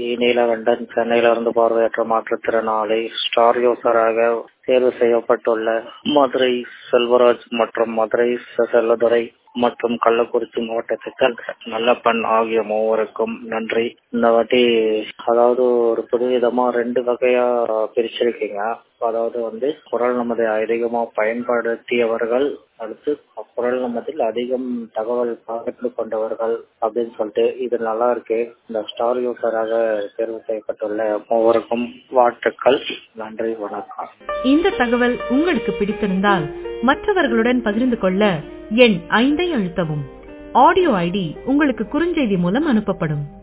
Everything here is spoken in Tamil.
நீலகண்டன் சென்னையிலிருந்து பார்வையற்ற மாற்றுத்திறனாளி ஸ்டார் யூசராக தேர்வு செய்யப்பட்டுள்ள மதுரை செல்வராஜ் மற்றும் மதுரை செல்லதுரை மற்றும் கள்ளக்குறிச்சி மாவட்டத்தைச் சேர்ந்த நல்லப்பன் ஆகிய மூவருக்கும் நன்றி இந்த வாட்டி அதாவது ஒரு புதுவிதமா ரெண்டு வகையா பிரிச்சிருக்கீங்க அதாவது வந்து குரல் நமதை அதிகமா பயன்படுத்தியவர்கள் அடுத்து குரல் நமதில் அதிகம் தகவல் பகிர்ந்து கொண்டவர்கள் அப்படின்னு சொல்லிட்டு இது நல்லா இருக்கு இந்த ஸ்டார் யூசராக தேர்வு செய்யப்பட்டுள்ள மூவருக்கும் வாழ்த்துக்கள் நன்றி வணக்கம் இந்த தகவல் உங்களுக்கு பிடித்திருந்தால் மற்றவர்களுடன் பகிர்ந்து கொள்ள எண் ஐந்தை அழுத்தவும் ஆடியோ ஐடி உங்களுக்கு குறுஞ்செய்தி மூலம் அனுப்பப்படும்